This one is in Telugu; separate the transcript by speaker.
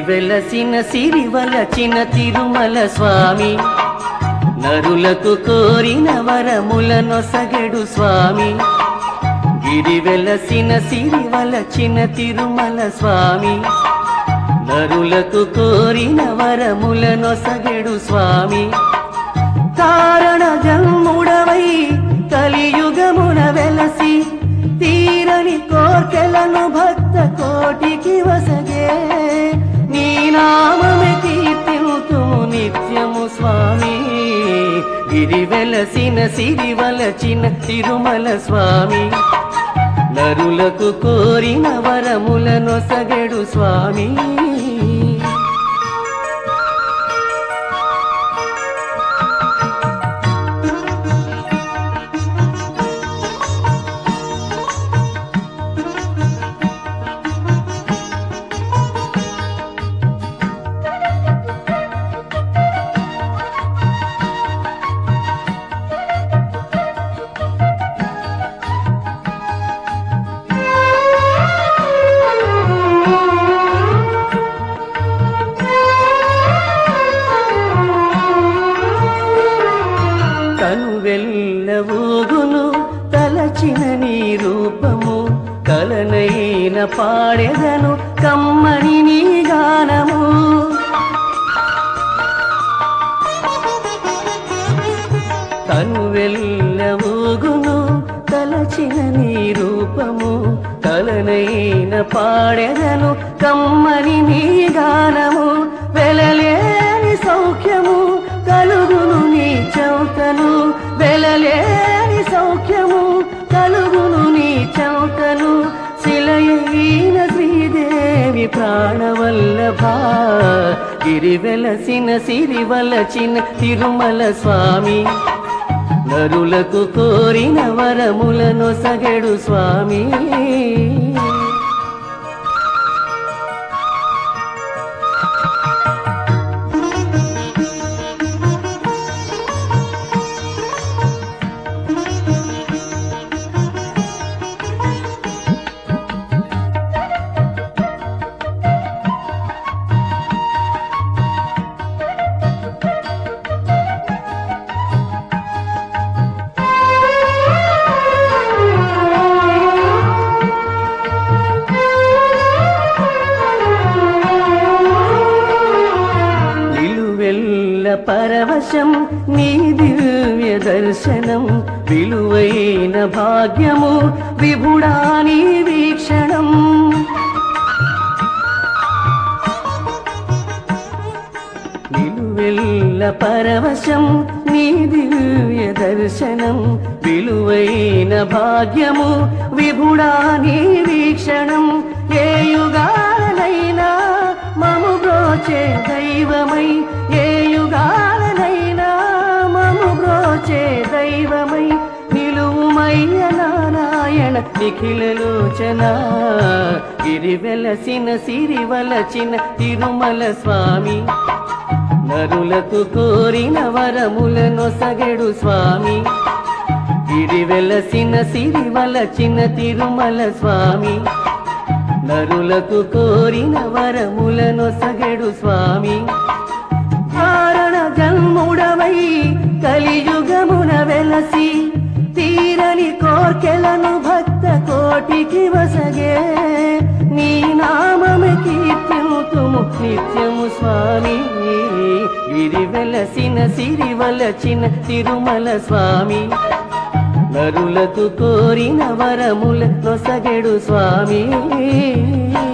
Speaker 1: వెలసిన సిరివలచిన తిరుమల స్వామి నరులకు కోరిన వరముల నొసగెడు స్వామి గిరి వెలసిన సిరివలచిన తిరుమల స్వామి నరులకు కోరిన వరముల నొసగెడు స్వామి కారణ జన్ముడవై కలియుగమున వెలసి తీరని కోర్కెలను భక్త కోటికి వసగే నీ నామమే కీర్తింతుము నిత్యము స్వామి గిరి వెలసిన సిరివలచిన తిరుమల స్వామి నరులకు కోరిన వరములను సగడు స్వామి కను వెళ్ళవూగును తలచిన నీ రూపము కలనైన పాడెదను కమ్మని నీ గానము కను వెళ్ళవూగును తలచిన నీ రూపము కలనైన పాడెదను కమ్మని నీ గానము వెలలేని సౌఖ్యము కలుగును నీ చౌతను వెలలేని సౌఖ్యము కలుగును నీ చౌతను శిలయైన శ్రీదేవి ప్రాణవల్లభ గిరి వెలసిన సిరివలచిన తిరుమల స్వామి నరులకు కోరిన వరములను సగడు స్వామి నిలువెల్ల పరవశం నీ దివ్య దర్శనం విలువైన భాగ్యము విభుడాని వీక్షణం నిలువెల్ల పరవశం నీ దివ్య దర్శనం విలువైన భాగ్యము విభుడాని వీక్షణం ఏ యుగాలనైనా మము బ్రోచే దైవమై ఏ యుగాలనైనా మము బ్రోచే దైవమై నిలువుమయ్య నారాయణ నిఖిలలోచన గిరి వెలసిన సిరివలచిన తిరుమల స్వామి నరులకు కోరిన వరములను సగడు స్వామి గిరి వెలసిన సిరివలచిన తిరుమల స్వామి నరులకు కోరిన వరములను సగడు స్వామి కారణ జన్ముడవై కలియుగమున వెలసి తీరని కోర్కెలను భక్త కోటికి వసగే నీ నామము కీర్తిముతుము నిత్యము స్వామి గిరి వెలసిన సిరివలచిన తిరుమల స్వామి నరులకు కోరిన వరముల నొసగెడు స్వామి